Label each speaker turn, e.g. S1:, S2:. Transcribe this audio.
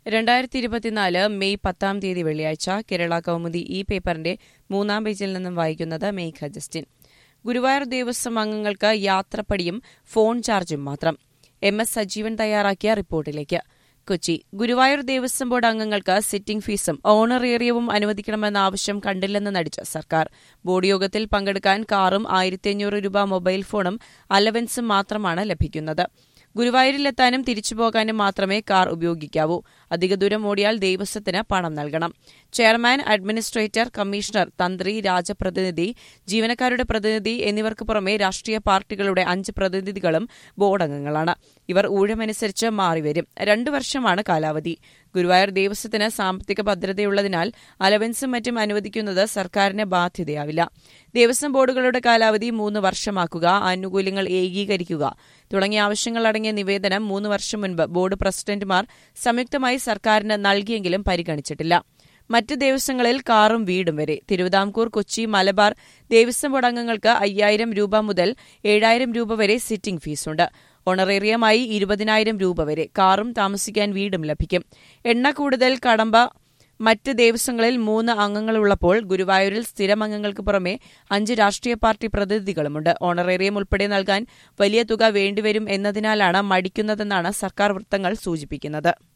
S1: രണ്ടായിരത്തി ഇരുപത്തിനാല് മെയ് പത്താം തീയതി വെള്ളിയാഴ്ച കേരള കൗമുദി ഈ പേപ്പറിന്റെ മൂന്നാം പേജിൽ നിന്നും വായിക്കുന്നത് മേഘ ജസ്റ്റിൻ ഗുരുവായൂർ ദേവസ്വം അംഗങ്ങൾക്ക് യാത്രപ്പടിയും ഫോൺ ചാർജും മാത്രം എം എസ് സജീവൻ തയ്യാറാക്കിയ റിപ്പോർട്ടിലേക്ക് കൊച്ചി ഗുരുവായൂർ ദേവസ്വം ബോർഡ് അംഗങ്ങൾക്ക് സിറ്റിംഗ് ഫീസും ഓണറേറിയവും അനുവദിക്കണമെന്ന ആവശ്യം കണ്ടില്ലെന്ന് നടിച്ച സർക്കാർ ബോർഡ് യോഗത്തിൽ പങ്കെടുക്കാൻ കാറും ആയിരത്തി അഞ്ഞൂറ് രൂപ മൊബൈൽ ഫോണും അലവൻസും മാത്രമാണ് ലഭിക്കുന്നത് ഗുരുവായൂരിലെത്താനും തിരിച്ചുപോകാനും മാത്രമേ കാർ ഉപയോഗിക്കാവൂ അധിക ദൂരം ഓടിയാൽ ദേവസ്വത്തിന് പണം നൽകണം ചെയർമാൻ അഡ്മിനിസ്ട്രേറ്റർ കമ്മീഷണർ തന്ത്രി രാജപ്രതിനിധി ജീവനക്കാരുടെ പ്രതിനിധി എന്നിവർക്ക് പുറമെ രാഷ്ട്രീയ പാർട്ടികളുടെ അഞ്ച് പ്രതിനിധികളും ബോർഡ് അംഗങ്ങളാണ് ഇവർ ഊഴമനുസരിച്ച് മാറിവരും രണ്ടു വർഷമാണ് കാലാവധി ഗുരുവായൂർ ദേവസ്വത്തിന് സാമ്പത്തിക ഭദ്രതയുള്ളതിനാൽ അലവൻസും മറ്റും അനുവദിക്കുന്നത് സർക്കാരിന് ബാധ്യതയാവില്ല ദേവസ്വം ബോർഡുകളുടെ കാലാവധി മൂന്ന് വർഷമാക്കുക ആനുകൂല്യങ്ങൾ ഏകീകരിക്കുക തുടങ്ങിയ ആവശ്യങ്ങൾ അടങ്ങിയ നിവേദനം മൂന്ന് വർഷം മുൻപ് ബോർഡ് പ്രസിഡന്റുമാർ സംയുക്തമായി സർക്കാരിന് നൽകിയെങ്കിലും പരിഗണിച്ചിട്ടില്ല മറ്റ് ദേവസ്വങ്ങളിൽ കാറും വീടും വരെ തിരുവിതാംകൂർ കൊച്ചി മലബാർ ദേവസ്വം ബോർഡ് അംഗങ്ങൾക്ക് അയ്യായിരം രൂപ മുതൽ ഏഴായിരം രൂപ വരെ സിറ്റിംഗ് ഫീസുണ്ട് ഓണറേറിയമായി ഇരുപതിനായിരം രൂപ വരെ കാറും താമസിക്കാൻ വീടും ലഭിക്കും എണ്ണ കൂടുതൽ കടമ്പ മറ്റ് ദേവസ്വങ്ങളിൽ മൂന്ന് അംഗങ്ങളുള്ളപ്പോൾ ഗുരുവായൂരിൽ സ്ഥിരം അംഗങ്ങൾക്ക് പുറമെ അഞ്ച് രാഷ്ട്രീയ പാർട്ടി പ്രതിനിധികളുമുണ്ട് ഓണറേറിയം ഉൾപ്പെടെ നൽകാൻ വലിയ തുക വേണ്ടിവരും എന്നതിനാലാണ് മടിക്കുന്നതെന്നാണ് സർക്കാർ വൃത്തങ്ങൾ സൂചിപ്പിക്കുന്നത്